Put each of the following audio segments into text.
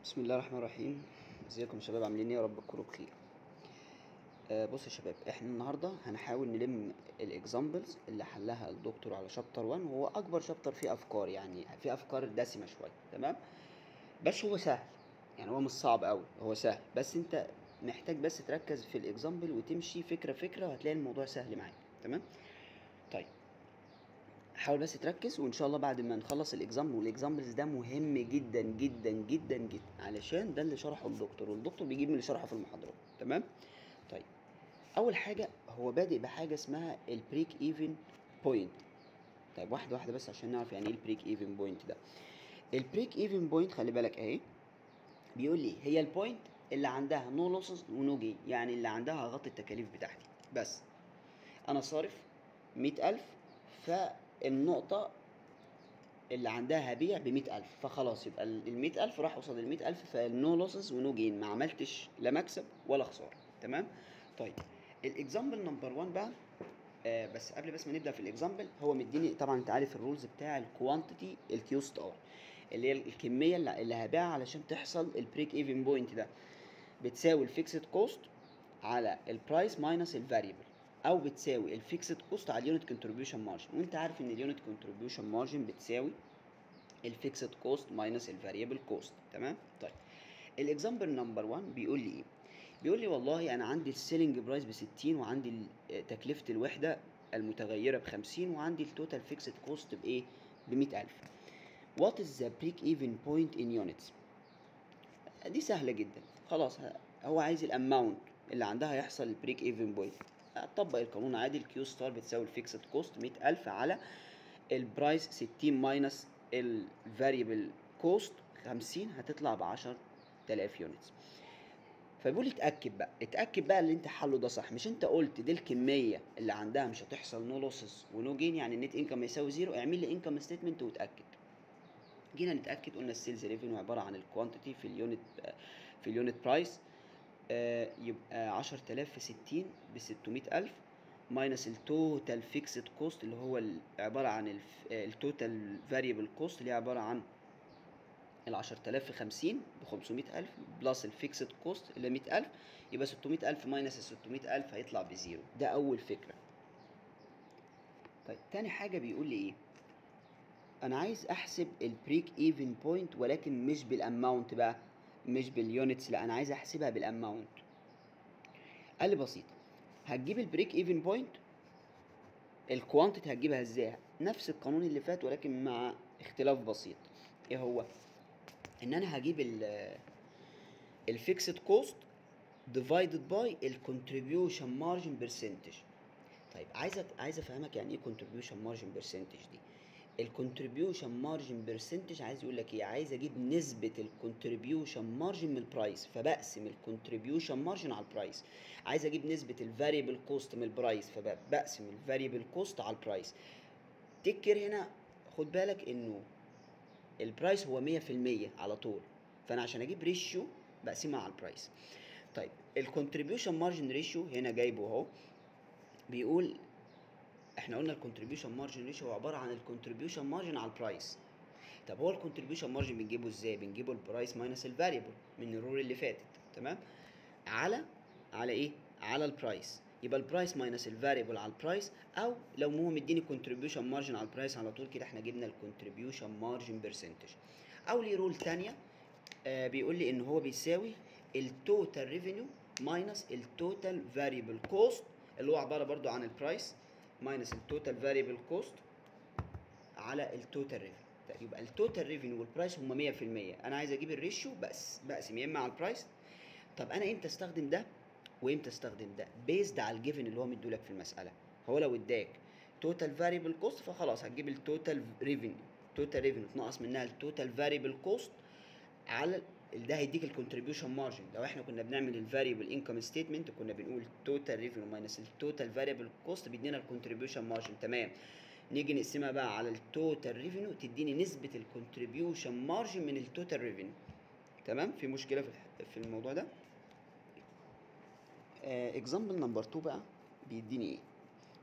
بسم الله الرحمن الرحيم ازيكم يا شباب عاملين ايه يا رب تكونوا بخير آه بص يا شباب احنا النهارده هنحاول نلم الاكزامبلز اللي حلها الدكتور على شابتر 1 وهو اكبر شابتر فيه افكار يعني فيه افكار دسمه شويه تمام بس هو سهل يعني هو مش صعب قوي هو سهل بس انت محتاج بس تركز في الاكزامبل وتمشي فكره فكره وهتلاقي الموضوع سهل معاك تمام طيب حاول بس تركز وان شاء الله بعد ما نخلص الاكزامبل والاكزامبلز ده مهم جدا جدا جدا جدا علشان ده اللي شرحه الدكتور والدكتور بيجيب من اللي شرحه في المحاضرات تمام طيب اول حاجه هو بادئ بحاجه اسمها البريك ايفن بوينت طيب واحده واحده بس عشان نعرف يعني ايه البريك ايفن بوينت ده البريك ايفن بوينت خلي بالك اهي بيقول لي هي البوينت اللي عندها نو لوسز ونو جين يعني اللي عندها هغطي التكاليف بتاعتي بس انا صارف مئة ألف فالنقطة اللي عندها هبيع بمئة ألف فخلاص يبقى المئة ألف راح قصاد المئة ألف فالنو لوسز ونو جين ما عملتش لا مكسب ولا خسارة تمام طيب الاكزامبل نمبر 1 بقى آه بس قبل بس ما نبدا في الاكزامبل هو مديني طبعا انت عارف الرولز بتاع الكوانتيتي الكيو ستار اللي هي الكميه اللي, اللي هبيعها علشان تحصل البريك ايفن بوينت ده بتساوي الفيكسد كوست على البرايس ماينس الفاريبل او بتساوي الفيكسد كوست على اليونت كونتريبيوشن مارجن وانت عارف ان اليونت كونتريبيوشن مارجن بتساوي الفيكسد كوست ماينس الفاريبل كوست تمام طيب الاكزامبل نمبر 1 بيقول لي ايه بيقول لي والله انا عندي السيلينج برايس ب 60 وعندي تكلفه الوحده المتغيره ب 50 وعندي التوتال فيكسد كوست بايه ب 100000 وات از ذا بريك ايفن بوينت ان يونتس دي سهله جدا خلاص هو عايز الاماونت اللي عندها يحصل البريك ايفن بوينت اطبق القانون عادي الكيو ستار بتساوي الفيكسد كوست 100000 على البرايس 60 ماينس الفاريبل كوست 50 هتطلع ب 10000 يونتس فبيقول اتاكد بقى اتاكد بقى اللي انت حله ده صح مش انت قلت دي الكميه اللي عندها مش هتحصل نو لوسز ونو جين يعني النت انكم يساوي زيرو اعمل لي انكم ستيتمنت وتاكد جينا نتاكد قلنا السيلز ريفينيو عباره عن الكوانتيتي في اليونت في اليونت برايس آه يبقى 10000 في 60 ب 600000 ماينس التوتال فيكسد كوست اللي هو عباره عن التوتال فاريبل كوست اللي هي عباره عن ال 10000 في 50 ب 500000 بلس الفيكسد كوست اللي 100000 يبقى 600000 ماينس ال 600000 هيطلع بزيرو ده اول فكره طيب تاني حاجه بيقول لي ايه انا عايز احسب البريك ايفن بوينت ولكن مش بالاماونت بقى مش باليونتس لا انا عايز احسبها بالاماونت قال لي بسيط هتجيب البريك ايفن بوينت الكوانتيتي هتجيبها ازاي نفس القانون اللي فات ولكن مع اختلاف بسيط ايه هو ان انا هجيب ال الفيكسد كوست ديفايدد باي الكونتريبيوشن مارجن برسنتج طيب عايز عايز افهمك يعني ايه كونتريبيوشن مارجن برسنتج دي الكونتريبيوشن مارجن برسنتج عايز يقول لك ايه عايز اجيب نسبه الكونتريبيوشن مارجن من البرايس فبقسم الكونتريبيوشن مارجن على البرايس عايز اجيب نسبه الفاريبل كوست من البرايس فبقسم الفاريبل كوست على البرايس تكر هنا خد بالك انه البرايس هو 100% على طول فانا عشان اجيب ريشيو بقسمها على البرايس طيب الكونتريبيوشن مارجن ريشيو هنا جايبه اهو بيقول احنا قلنا الكونتريبيوشن مارجن ريشيو هو عباره عن الكونتريبيوشن مارجن على البرايس طب هو الكونتريبيوشن مارجن بنجيبه ازاي بنجيبه البرايس ماينس الفاريبل من الرول اللي فاتت تمام على على ايه على البرايس يبقى البرايس ماينس الفاريبل على البرايس او لو هو مديني كونتريبيوشن مارجن على البرايس على طول كده احنا جبنا الكونتريبيوشن مارجن برسنتج او ليه رول تانية آه بيقول لي ان هو بيساوي التوتال ريفينيو ماينس التوتال فاريبل كوست اللي هو عباره برضو عن البرايس ماينس التوتال فاريبل كوست على التوتال ريفينيو يبقى التوتال ريفينيو والبرايس هما 100% انا عايز اجيب الريشيو بس بقسم يا اما على البرايس طب انا امتى استخدم ده وامتى استخدم ده بيزد على الجيفن اللي هو مديولك في المساله هو لو اداك توتال فاريبل كوست فخلاص هتجيب التوتال ريفينيو توتال ريفينيو تنقص منها التوتال فاريبل كوست على ده هيديك الكونتريبيوشن مارجن لو احنا كنا بنعمل الفاريبل انكم ستيتمنت كنا بنقول توتال ريفينيو ماينس التوتال فاريبل كوست بيدينا الكونتريبيوشن مارجن تمام نيجي نقسمها بقى على التوتال ريفينيو تديني نسبه الكونتريبيوشن مارجن من التوتال ريفينيو تمام في مشكله في في الموضوع ده اكزامبل نمبر 2 بقى بيديني ايه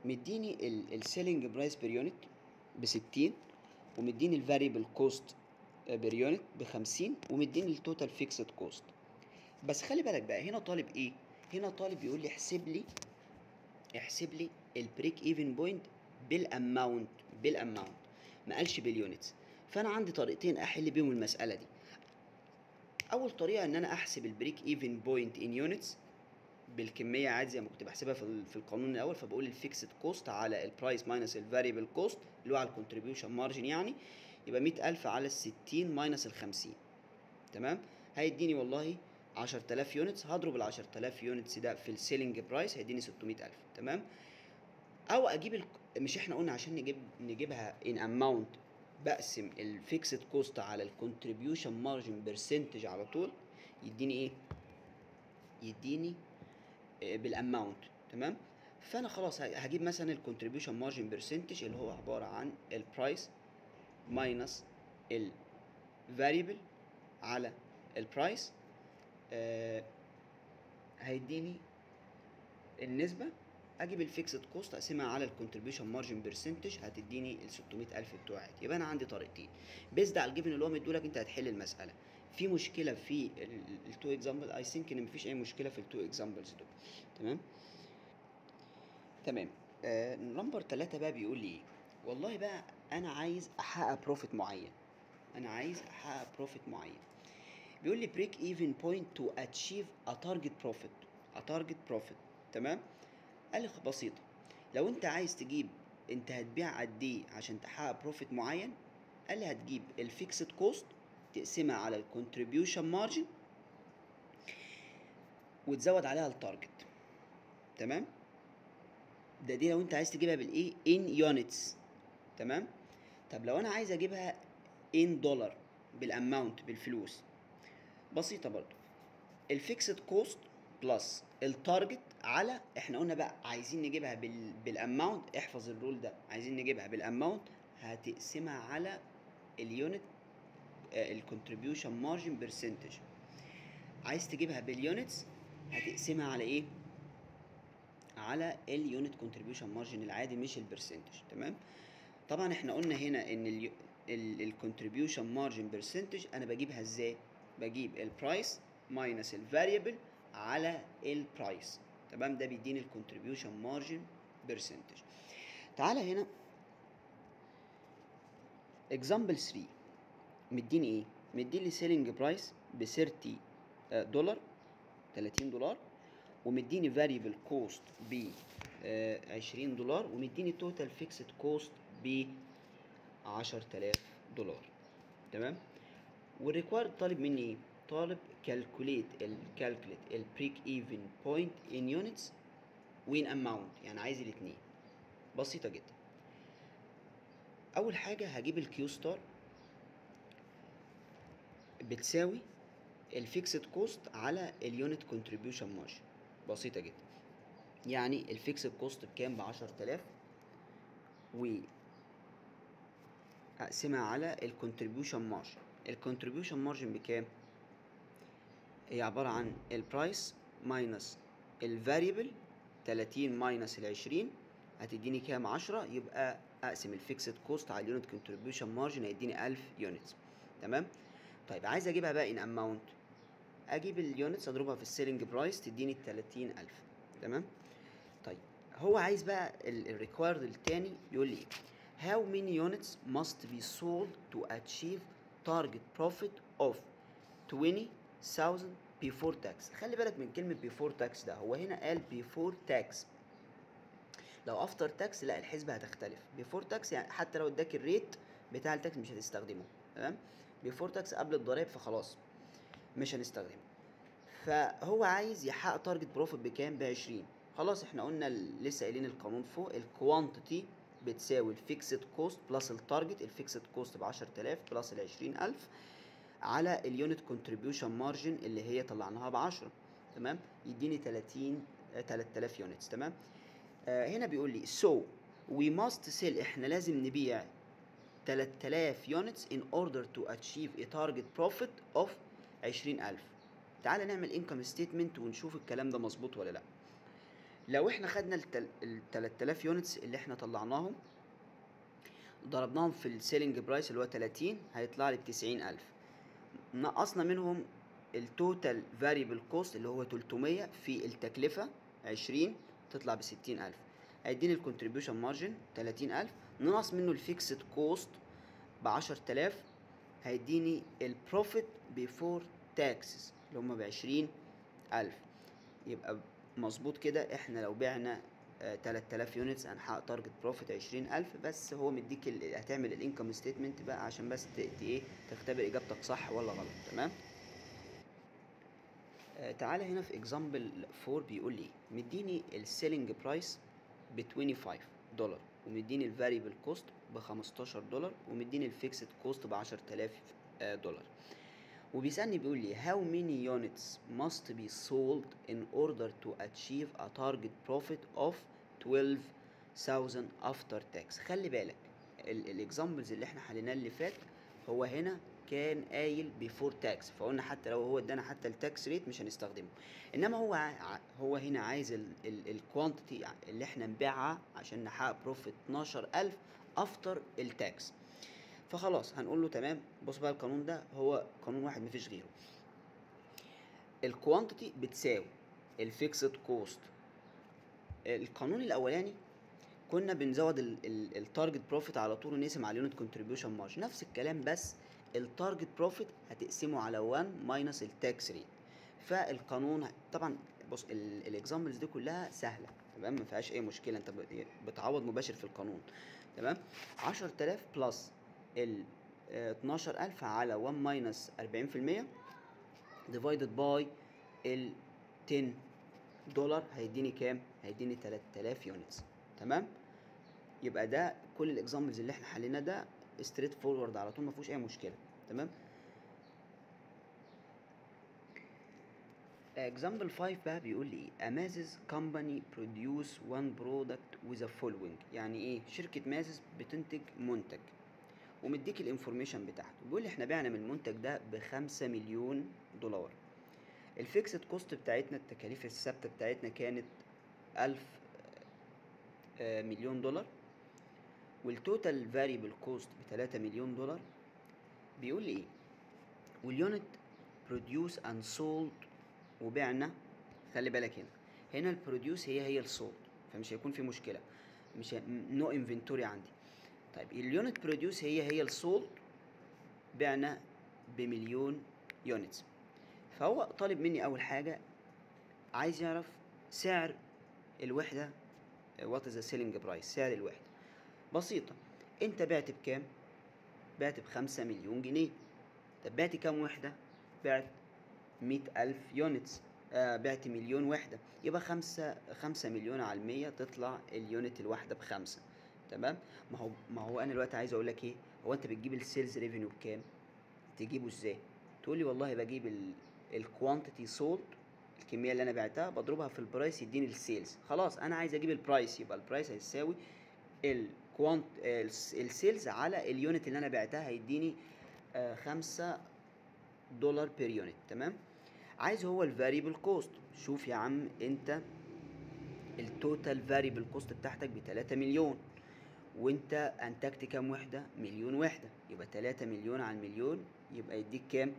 مديني السيلينج برايس بير يونت ب 60 ومديني الفاريبل كوست بير يونت ب 50 ومديني التوتال فيكسد كوست بس خلي بالك بقى هنا طالب ايه هنا طالب يقول لي احسب لي احسب لي البريك ايفن بوينت بالاماونت بالاماونت ما قالش باليونتس فانا عندي طريقتين احل بيهم المساله دي اول طريقه ان انا احسب البريك ايفن بوينت ان يونتس بالكميه عادي زي ما كنت بحسبها في ال- في القانون الاول فبقول الفيكسد كوست على البرايس ماينس الفاريبل كوست اللي هو على الكونتريبيوشن مارجن يعني يبقى 100000 على ال 60 ماينس ال 50 تمام هيديني والله 10000 يونتس هضرب ال 10000 يونتس ده في السيلينج برايس هيديني 600000 تمام او اجيب ال... مش احنا قلنا عشان نجيب نجيبها ان اماونت بقسم الفيكسد كوست على الكونتريبيوشن مارجن برسنتج على طول يديني ايه يديني آه، بالاماونت تمام فانا خلاص ه- هجيب مثلا الكونتريبيوشن مارجن برسنتج اللي هو عباره عن البرايس ماينس الفاريبل على البرايس آه هيديني النسبه اجيب الفيكسد كوست اقسمها على الكونتريبيوشن مارجن برسنتج هتديني ال 600000 بتوعي يبقى انا عندي طريقتين بيزد على الجيفن اللي هو مديهولك انت هتحل المساله في مشكله في التو اكزامبل اي ثينك ان مفيش اي مشكله في التو اكزامبلز دول تمام تمام آه نمبر ثلاثة بقى بيقول لي ايه والله بقى انا عايز احقق بروفيت معين انا عايز احقق بروفيت معين بيقول لي بريك ايفن بوينت تو اتشيف ا تارجت بروفيت ا تارجت بروفيت تمام قال لي خ- بسيطه لو انت عايز تجيب انت هتبيع قد ايه عشان تحقق بروفيت معين قال لي هتجيب الفيكسد كوست تقسمها على الكونتريبيوشن مارجن وتزود عليها التارجت تمام ده دي لو انت عايز تجيبها بالايه ان يونتس تمام طب لو انا عايز اجيبها ان دولار بالاماونت بالفلوس بسيطه برضو الفيكسد كوست بلس التارجت على احنا قلنا بقى عايزين نجيبها بال... بالاماونت احفظ الرول ده عايزين نجيبها بالاماونت هتقسمها على اليونت الكونتريبيوشن مارجن برسنتج عايز تجيبها باليونتس هتقسمها على ايه على اليونت كونتريبيوشن مارجن العادي مش البرسنتج تمام طبعا احنا قلنا هنا ان الكونتريبيوشن مارجن برسنتج انا بجيبها ازاي بجيب البرايس ماينس الفاريبل على البرايس تمام ده بيديني الكونتريبيوشن مارجن برسنتج تعالى هنا اكزامبل 3 مديني ايه مديني سيلينج برايس ب 30 دولار 30 دولار ومديني فاريبل كوست ب 20 دولار ومديني توتال فيكسد كوست ب 10000 دولار تمام والريكوايرد طالب مني ايه طالب كالكوليت الكالكوليت البريك ايفن بوينت ان يونتس وين اماونت يعني عايز الاثنين بسيطه جدا اول حاجه هجيب الكيو ستار بتساوي الفيكسد كوست على اليونت كونتريبيوشن مارجن بسيطه جدا يعني الفيكسد كوست بكام ب 10000 و اقسمها على الكونتريبيوشن مارجن الكونتريبيوشن مارجن بكام هي عبارة عن البرايس ماينس الفاريبل 30 ماينس ال 20 هتديني كام 10 يبقى اقسم الفيكسد كوست على اليونت كونتريبيوشن مارجن هيديني 1000 يونتس تمام طيب عايز اجيبها بقى ان اماونت اجيب اليونتس اضربها في السيلينج برايس تديني 30000 تمام طيب هو عايز بقى الريكوايرد التاني يقول لي how many units must be sold to achieve target profit of 20,000 before tax خلي بالك من كلمة before tax ده هو هنا قال before tax لو after tax لا الحسبة هتختلف before tax يعني حتى لو اداك الريت بتاع التاكس مش هتستخدمه تمام before tax قبل الضرايب فخلاص مش هنستخدمه فهو عايز يحقق تارجت بروفيت بكام ب 20 خلاص احنا قلنا ال- لسه قايلين القانون فوق الكوانتيتي بتساوي الفيكسد كوست بلس التارجت الفيكسد كوست ب 10000 بلس ال 20000 على اليونت كونتريبيوشن مارجن اللي هي طلعناها ب 10 تمام يديني 30 آه، 3000 يونتس تمام آه هنا بيقول لي so we must sell احنا لازم نبيع 3000 يونتس in order to achieve a target profit of 20000 تعال نعمل income statement ونشوف الكلام ده مظبوط ولا لا لو احنا خدنا ال 3000 يونتس اللي احنا طلعناهم ضربناهم في السيلينج برايس اللي هو 30 هيطلع لي ب 90000 نقصنا منهم التوتال فاريبل كوست اللي هو 300 في التكلفة 20 تطلع ب 60000 هيديني الكونتريبيوشن مارجن 30000 ننقص منه الفيكسد كوست ب 10000 هيديني البروفيت بيفور تاكسز اللي هم ب 20000 يبقى مظبوط كده احنا لو بعنا آه 3000 يونتس هنحقق تارجت بروفيت 20000 بس هو مديك ال- هتعمل الانكم ستيتمنت بقى عشان بس ت- ت- ايه تختبر اجابتك صح ولا غلط تمام آه تعالى هنا في اكزامبل 4 بيقول لي مديني السيلينج برايس ب 25 دولار ومديني الفاريبل كوست ب 15 دولار ومديني الفيكسد كوست ب 10000 آه، دولار وبيسألني بيقول لي how many units must be sold in order to achieve a target profit of 12,000 after tax خلي بالك الاكزامبلز اللي احنا حليناه اللي فات هو هنا كان قايل بيفور تاكس فقلنا حتى لو هو ادانا حتى التاكس ريت مش هنستخدمه انما هو ع- هو هنا عايز الكوانتيتي اللي احنا نبيعها عشان نحقق بروفيت 12000 افتر التاكس فخلاص هنقول له تمام بص بقى القانون ده هو قانون واحد مفيش غيره الكوانتيتي بتساوي الفيكسد كوست القانون الاولاني كنا بنزود التارجت بروفيت على طول ونقسم على اليونت كونتريبيوشن مارجن نفس الكلام بس التارجت بروفيت هتقسمه على 1 ماينس التاكس ريت فالقانون طبعا بص الاكزامبلز دي كلها سهله تمام ما فيهاش اي مشكله انت ب- بتعوض مباشر في القانون تمام 10000 بلس ال آه، 12000 على 1 ماينس 40% ديفايدد باي ال 10 دولار هيديني كام هيديني 3000 يونتس تمام يبقى ده كل الاكزامبلز اللي احنا حليناه ده ستريت فورورد على طول ما فيهوش اي مشكله تمام example 5 بقى بيقول لي ايه امازز company produce one product with a following يعني ايه شركه مازز بتنتج منتج ومديك الانفورميشن بتاعته بيقول لي احنا بعنا من المنتج ده بخمسة مليون دولار الفيكسد كوست بتاعتنا التكاليف الثابته بتاعتنا كانت ألف آه، مليون دولار والتوتال فاريبل كوست بتلاتة مليون دولار بيقول لي ايه واليونت بروديوس اند سولد وبعنا خلي بالك هنا هنا البروديوس هي هي السولد فمش هيكون في مشكله مش نو انفنتوري عندي طيب اليونت بروديوس هي هي السولد بعنا بمليون يونتس فهو طالب مني اول حاجه عايز يعرف سعر الوحده وات از سيلينج برايس سعر الوحده بسيطه انت بعت بكام بعت بخمسة مليون جنيه طب بعت كام وحده بعت مئة ألف يونتس آه بعت مليون وحدة يبقى خمسة خمسة مليون على المية تطلع اليونت الواحدة بخمسة تمام ما هو ما هو أنا دلوقتي عايز أقول لك إيه هو أنت بتجيب السيلز ريفينيو بكام تجيبه إزاي تقول لي والله بجيب الكوانتيتي سولد الكمية اللي أنا بعتها بضربها في البرايس يديني السيلز خلاص أنا عايز أجيب البرايس يبقى البرايس هيساوي الكوانت السيلز على اليونت اللي أنا بعتها هيديني آه خمسة دولار بير يونت تمام عايز هو الفاريبل كوست شوف يا عم انت التوتال فاريبل كوست بتاعتك ب 3 مليون وانت انتجت كام وحده مليون وحده يبقى 3 مليون على المليون يبقى يديك كام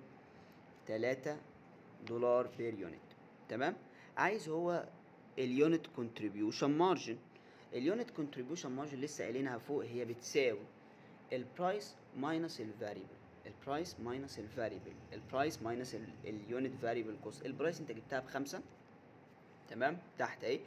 3 دولار بير يونت تمام عايز هو اليونت كونتريبيوشن مارجن اليونت كونتريبيوشن مارجن لسه قايلينها فوق هي بتساوي البرايس ماينس الفاريبل البرايس ماينس الفاريبل البرايس ماينس اليونت فاريبل كوست البرايس انت جبتها بخمسة تمام تحت اهي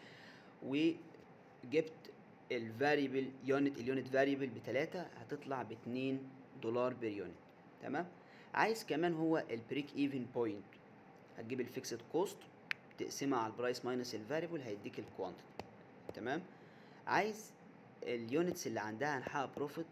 وجبت الفاريبل يونت اليونت فاريبل بتلاتة هتطلع باتنين دولار بير يونت تمام عايز كمان هو البريك ايفن بوينت هتجيب الفيكسد كوست تقسمها على البرايس ماينس الفاريبل هيديك الكوانتيتي تمام عايز اليونتس اللي عندها هنحقق بروفيت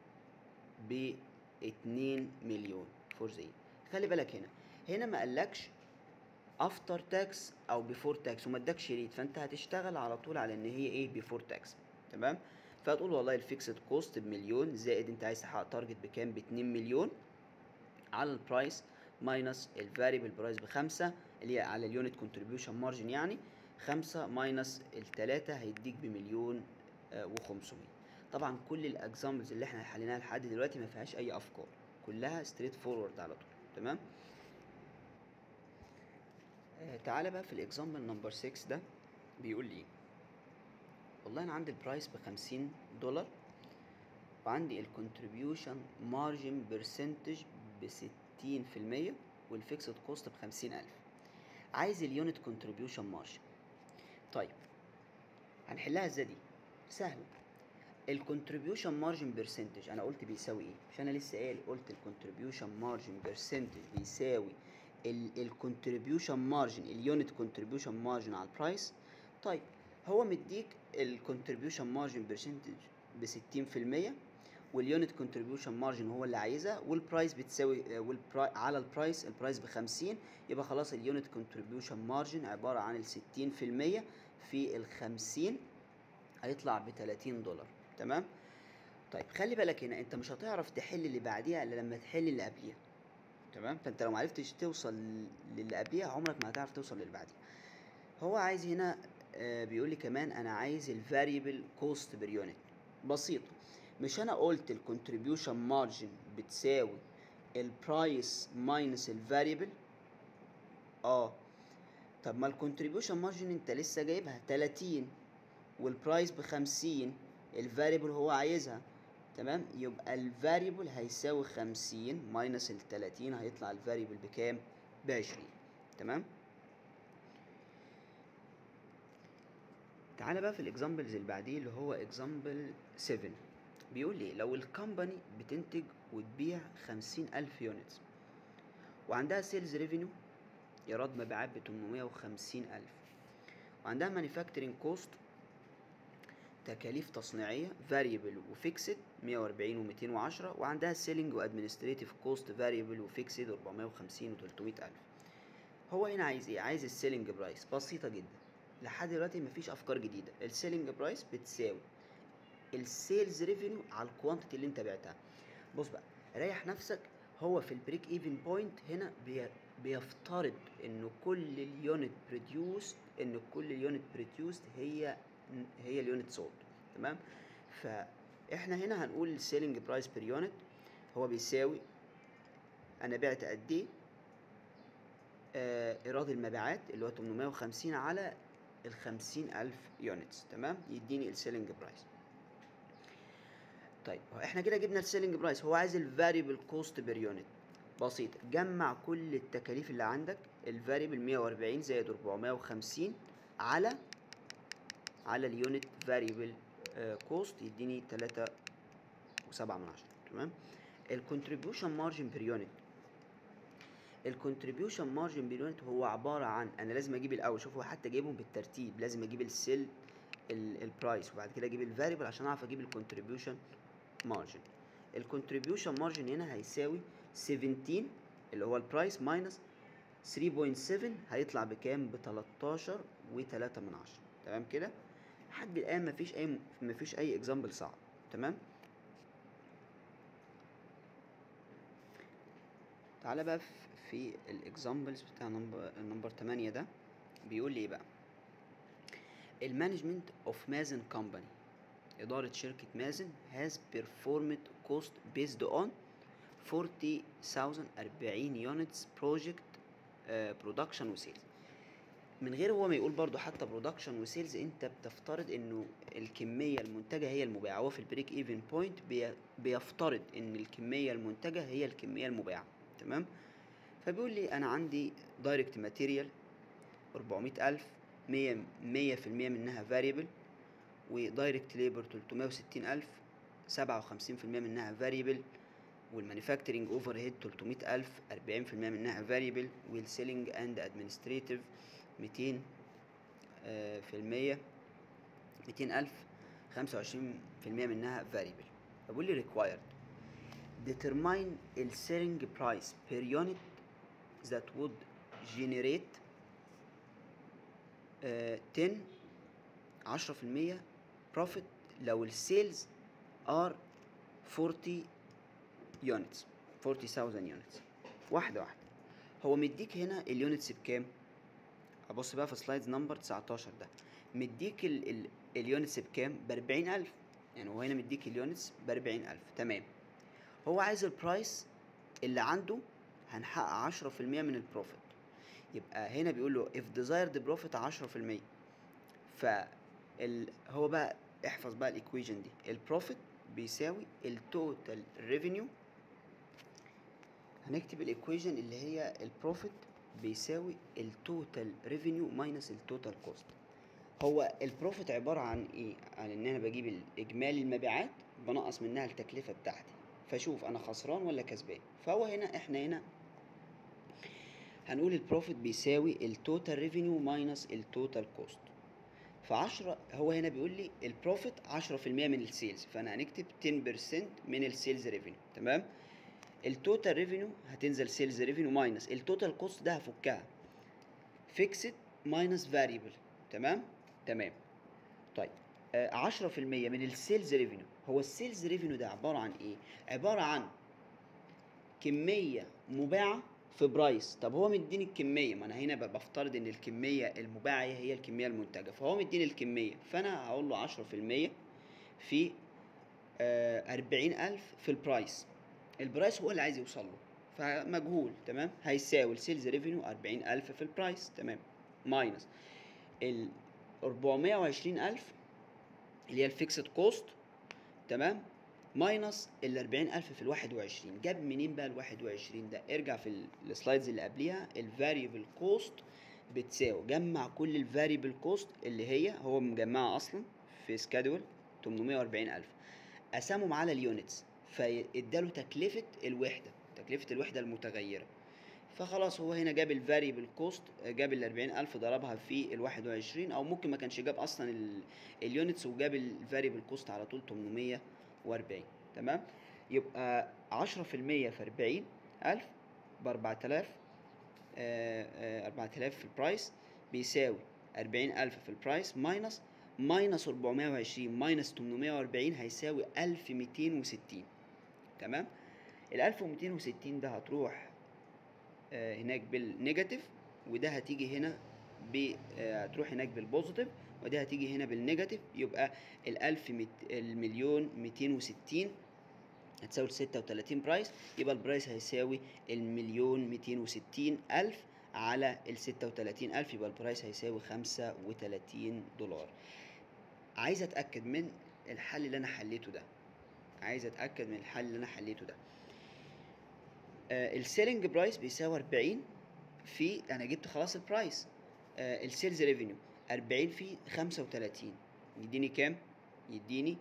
ب 2 مليون فور زي خلي بالك هنا هنا ما قالكش افتر تاكس او بيفور تاكس وما ادكش ريت فانت هتشتغل على طول على ان هي ايه بيفور تاكس تمام فهتقول والله الفيكسد كوست بمليون زائد انت عايز تحقق تارجت بكام ب 2 مليون على البرايس ماينس الفاريبل برايس بخمسة اللي هي على اليونت كونتريبيوشن مارجن يعني خمسة ماينس التلاتة هيديك بمليون وخمسمية طبعا كل الاكزامبلز اللي احنا حليناها لحد دلوقتي ما فيهاش اي افكار كلها ستريت فورورد على طول تمام آه تعالى بقى في الاكزامبل نمبر 6 ده بيقول لي والله انا عندي البرايس ب 50 دولار وعندي الكونتريبيوشن مارجن برسنتج ب 60% والفيكسد كوست ب 50000 عايز اليونت كونتريبيوشن مارجن طيب هنحلها ازاي دي سهله الكونتريبيوشن مارجن برسنتج انا قلت بيساوي ايه مش انا لسه قايل قلت الكونتريبيوشن مارجن برسنتج بيساوي الكونتريبيوشن مارجن اليونت كونتريبيوشن مارجن على البرايس طيب هو مديك الكونتريبيوشن مارجن برسنتج ب 60% واليونت كونتريبيوشن مارجن هو اللي عايزها والبرايس بتساوي والبراي على البرايس البرايس ب 50 يبقى خلاص اليونت كونتريبيوشن مارجن عباره عن ال 60% في ال 50 هيطلع ب 30 دولار تمام طيب خلي بالك هنا انت مش هتعرف تحل اللي بعديها الا لما تحل اللي قبليها تمام فانت لو معرفتش توصل للي قبليها عمرك ما هتعرف توصل للي بعديها هو عايز هنا آه بيقول لي كمان انا عايز الفاريبل كوست بير يونت بسيطه مش انا قلت الكونتريبيوشن مارجن بتساوي البرايس ماينس الفاريبل اه طب ما الكونتريبيوشن مارجن انت لسه جايبها 30 والبرايس ب 50 الفاريبل هو عايزها تمام يبقى الفاريبل هيساوي 50 ماينس ال 30 هيطلع الفاريبل بكام ب 20 تمام تعالى بقى في الاكزامبلز اللي بعديه اللي هو اكزامبل 7 بيقول لي لو الكومباني بتنتج وتبيع خمسين ألف يونتس وعندها سيلز ريفينيو إيراد مبيعات ب 850 ألف وعندها مانيفاكتورينج كوست تكاليف تصنيعية فاريبل وفيكسد 140 و 210 وعندها سيلينج وادمنستريتيف كوست فاريبل وفيكسد 450 و 300 ألف هو هنا عايز ايه؟ عايز السيلينج برايس بسيطة جدا لحد دلوقتي مفيش أفكار جديدة السيلينج برايس بتساوي السيلز ريفينيو على الكوانتيتي اللي انت بعتها بص بقى ريح نفسك هو في البريك ايفن بوينت هنا بي بيفترض انه كل اليونت بروديوست ان كل اليونت بروديوست هي هي اليونت سولد تمام فاحنا هنا هنقول السيلينج برايس بير يونت هو بيساوي انا بعت قد ايه آه ايراد المبيعات اللي هو 850 على ال 50000 يونتس تمام يديني السيلينج برايس طيب احنا كده جبنا السيلينج برايس هو عايز الفاريبل كوست بير يونت بسيط جمع كل التكاليف اللي عندك الفاريبل 140 زائد 450 على على اليونت فاريبل كوست يديني 3 و7 من عشرة تمام الكونتريبيوشن مارجن بير يونت الكونتريبيوشن مارجن بير يونت هو عباره عن انا لازم اجيب الاول شوف هو حتى جايبهم بالترتيب لازم اجيب السيل البرايس وبعد كده اجيب الفاريبل عشان اعرف اجيب الكونتريبيوشن مارجن الكونتريبيوشن مارجن هنا هيساوي 17 اللي هو البرايس ماينس 3.7 هيطلع بكام ب 13 و3 من عشرة تمام كده لحد الان مفيش اي مفيش اي اكزامبل صعب تمام تعالى بقى في الاكزامبلز بتاع نمبر نمبر 8 ده بيقول لي ايه بقى المانجمنت اوف مازن كومباني إدارة شركة مازن has performed cost based on 40,000 40 units project uh, production وسيلز من غير هو ما يقول برضو حتى برودكشن وسيلز انت بتفترض انه الكميه المنتجه هي المباعه هو في البريك ايفن بوينت بيفترض ان الكميه المنتجه هي الكميه المباعه تمام فبيقول لي انا عندي دايركت ماتيريال 400000 100 100% منها فاريبل ودايركت ليبر 360000 57% منها فاريبل والمانيفاكتشرنج اوفر هيد 300000 40% منها فاريبل والسيلينج اند ادمنستريتيف 200 في المية 200000 25% منها فاريبل بقول لي required determine the selling price per unit that would generate uh, 10 10% profit لو السيلز ار 40 يونتس 40000 يونتس واحده واحده هو مديك هنا اليونتس بكام ابص بقى في سلايدز نمبر 19 ده مديك ال ال اليونتس بكام ب 40000 يعني هو هنا مديك اليونتس ب 40000 تمام هو عايز البرايس اللي عنده هنحقق 10% من البروفيت يبقى هنا بيقول له if desired profit 10% ف ال... هو بقى احفظ بقى الايكويشن دي البروفيت بيساوي التوتال ريفينيو هنكتب الايكويشن اللي هي البروفيت بيساوي التوتال ريفينيو ماينس التوتال كوست هو البروفيت عبارة عن ايه عن ان انا بجيب اجمالي المبيعات بنقص منها التكلفة بتاعتي فشوف انا خسران ولا كسبان فهو هنا احنا هنا هنقول البروفيت بيساوي التوتال ريفينيو ماينس التوتال كوست فعشرة هو هنا بيقول لي البروفيت 10% من السيلز فانا هنكتب 10% من السيلز ريفينيو تمام التوتال ريفينيو هتنزل سيلز ريفينيو ماينس التوتال كوست ده هفكها فيكسد ماينس فاريبل تمام تمام طيب آه 10% من السيلز ريفينيو هو السيلز ريفينيو ده عباره عن ايه عباره عن كميه مباعه في برايس طب هو مديني الكميه ما انا هنا بفترض ان الكميه المباعه هي الكميه المنتجه فهو مديني الكميه فانا هقول له 10% في آه 40000 في البرايس البرايس هو اللي عايز يوصل له فمجهول تمام هيساوي السيلز ريفينيو 40000 في البرايس تمام ماينس ال 420000 اللي هي الفيكسد كوست تمام ماينس ال 40000 في ال 21 جاب منين بقى ال 21 ده ارجع في السلايدز اللي قبليها الفاريبل كوست بتساوي جمع كل الفاريبل كوست اللي هي هو مجمعها اصلا في سكادول 840000 قسمهم على اليونتس فاداله تكلفه الوحده تكلفه الوحده المتغيره فخلاص هو هنا جاب الفاريبل كوست جاب ال 40000 ضربها في ال 21 او ممكن ما كانش جاب اصلا اليونتس وجاب الفاريبل كوست على طول 840 تمام يبقى 10% في 40000 ب 4000 4000 في البرايس بيساوي 40000 في البرايس ماينس ماينس 420 ماينس 840 هيساوي 1260 تمام ال 1260 ده هتروح آه هناك بالنيجاتيف وده هتيجي هنا ب آه هتروح هناك بالبوزيتيف وده هتيجي هنا بالنيجاتيف يبقى ال 1000 مت... المليون 260 هتساوي 36 برايس يبقى البرايس هيساوي المليون 260 ألف على ال 36 ألف يبقى البرايس هيساوي 35 دولار عايز اتأكد من الحل اللي انا حليته ده عايز اتأكد من الحل اللي انا حليته ده آه السيلينج برايس بيساوي 40 في انا جبت خلاص البرايس آه السيلز ريفينيو 40 في 35 يديني كام يديني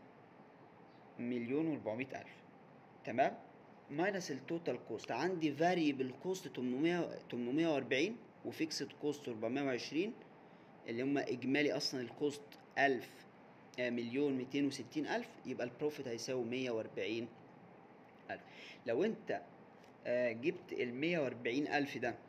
مليون و400 الف تمام ماينس التوتال كوست عندي فاريبل كوست 800 840 وفيكسد كوست 420 اللي هم اجمالي اصلا الكوست 1000 آه مليون 260 الف يبقى البروفيت هيساوي 140 الف لو انت آه جبت ال 140 الف ده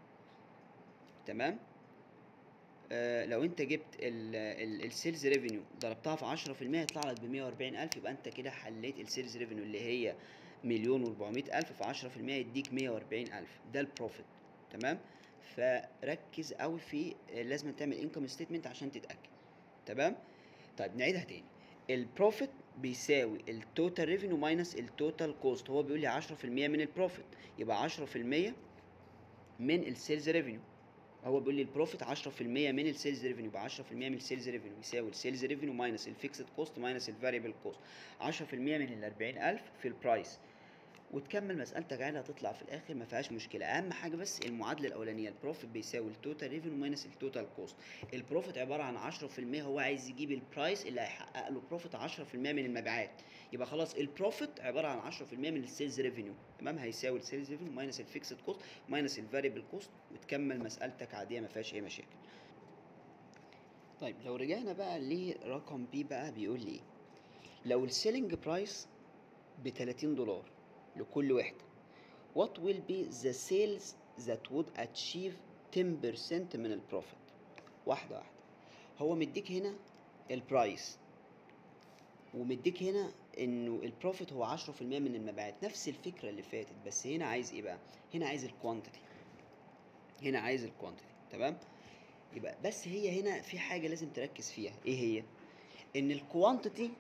تمام آه لو انت جبت السيلز ريفينيو ضربتها في 10% هيطلع لك ب 140 الف يبقى انت كده حليت السيلز ريفينيو اللي هي مليون و400 الف في 10% يديك 140 الف ده البروفيت تمام فركز قوي في لازم تعمل انكم ستيتمنت عشان تتاكد تمام طيب نعيدها تاني البروفيت بيساوي التوتال ريفينيو ماينس التوتال كوست هو بيقول لي 10% من البروفيت يبقى 10% من السيلز ريفينيو هو بيقول لي البروفيت 10% من السيلز ريفينيو يبقى 10% من السيلز ريفينيو يساوي السيلز ريفينيو ماينس الفيكسد كوست ماينس الفاريبل كوست 10% من ال 40000 في البرايس وتكمل مسألتك عادي هتطلع في الآخر ما فيهاش مشكلة أهم حاجة بس المعادلة الأولانية البروفيت بيساوي التوتال ريفينيو ماينس التوتال كوست البروفيت عبارة عن 10% هو عايز يجيب البرايس اللي هيحقق له بروفيت 10% من المبيعات يبقى خلاص البروفيت عبارة عن 10% من السيلز ريفينيو تمام هيساوي السيلز ريفينيو ماينس الفيكسد كوست ماينس الفاريبل كوست وتكمل مسألتك عادية ما فيهاش أي مشاكل طيب لو رجعنا بقى لرقم بي بقى بيقول لي ايه لو السيلينج برايس ب 30 دولار لكل وحدة what will be the sales that would achieve 10% من البروفيت واحدة واحدة هو مديك هنا البرايس ومديك هنا انه البروفيت هو 10% من المبيعات نفس الفكرة اللي فاتت بس هنا عايز ايه بقى هنا عايز الكوانتيتي هنا عايز الكوانتيتي تمام يبقى بس هي هنا في حاجة لازم تركز فيها ايه هي ان الكوانتيتي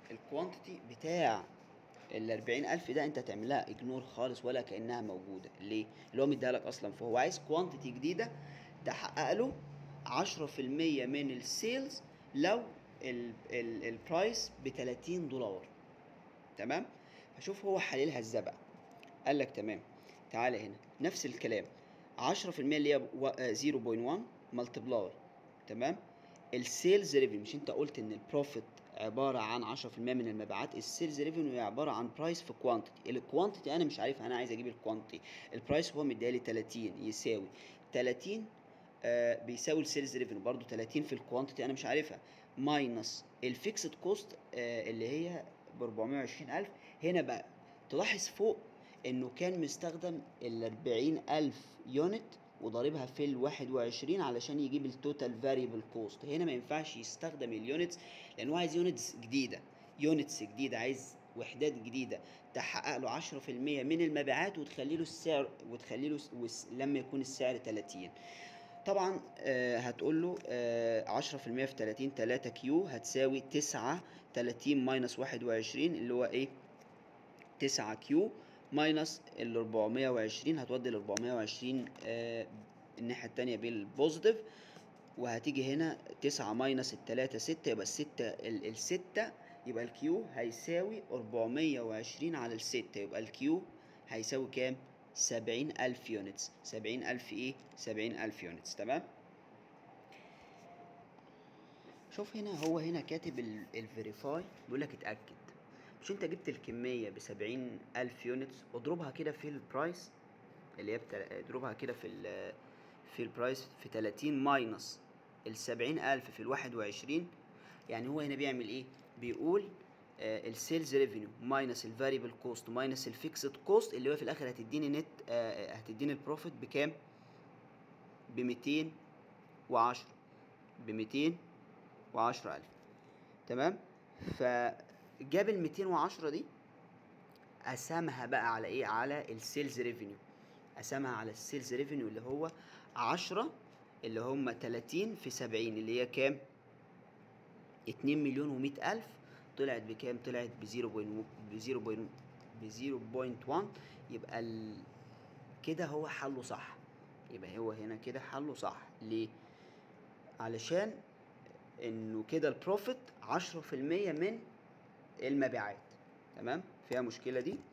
الكوانتيتي بتاع ال 40000 ده انت تعملها اجنور خالص ولا كانها موجوده ليه اللي هو مديها لك اصلا فهو عايز كوانتيتي جديده تحقق له 10% من السيلز لو ال- ال- البرايس ب 30 دولار تمام فشوف هو حللها ازاي بقى قال لك تمام تعالى هنا نفس الكلام 10% اللي هي و- آه، 0.1 ملتبلاي تمام السيلز ريفينيو مش انت قلت ان البروفيت عباره عن 10% من المبيعات السيلز ريفينيو هي عباره عن برايس في كوانتيتي الكوانتيتي انا مش عارفها انا عايز اجيب الكوانتيتي البرايس هو مديالي 30 يساوي 30 آه بيساوي السيلز ريفينيو برضو 30 في الكوانتيتي انا مش عارفها ماينس الفيكسد كوست آه اللي هي ب 420000 هنا بقى تلاحظ فوق انه كان مستخدم ال 40000 يونت وضاربها في ال 21 علشان يجيب التوتال فاريبل كوست هنا ما ينفعش يستخدم اليونتس لان هو عايز يونتس جديده يونتس جديده عايز وحدات جديده تحقق له 10% من المبيعات وتخلي له السعر وتخلي له س- وس- لما يكون السعر 30 طبعا آه هتقول له آه 10% في 30 3 كيو هتساوي 9 30 ماينس 21 اللي هو ايه 9 كيو ماينس ال 420 هتودي ال 420 آه الناحية التانية بالبوزيتيف وهتيجي هنا 9 ماينس التلاتة 6 يبقى الستة ال- الستة يبقى الكيو هيساوي 420 على الستة يبقى الكيو هيساوي كام؟ 70000 يونتس 70000 ايه؟ 70000 يونتس تمام؟ شوف هنا هو هنا كاتب الفيريفاي بيقول لك اتأكد مش انت جبت الكمية بسبعين ألف يونتس اضربها كده في البرايس اللي هي بتل... اضربها كده في ال... في البرايس في 30 ماينس السبعين ألف في الواحد وعشرين يعني هو هنا بيعمل ايه بيقول السيلز ريفينيو ماينس الفاريبل كوست ماينس الفيكسد كوست اللي هو في الاخر هتديني نت آه هتديني البروفيت بكام ب 210 ب 210 ألف تمام فجاب ال 210 دي قسمها بقى على ايه على السيلز ريفينيو قسمها على السيلز ريفينيو اللي هو 10 اللي هم 30 في 70 اللي هي كام 2 مليون و100 الف طلعت بكام طلعت ب 0 ب 0 ب 0.1 يبقى ال... كده هو حله صح يبقى هو هنا كده حله صح ليه علشان انه كده البروفيت 10% من المبيعات تمام فيها مشكله دي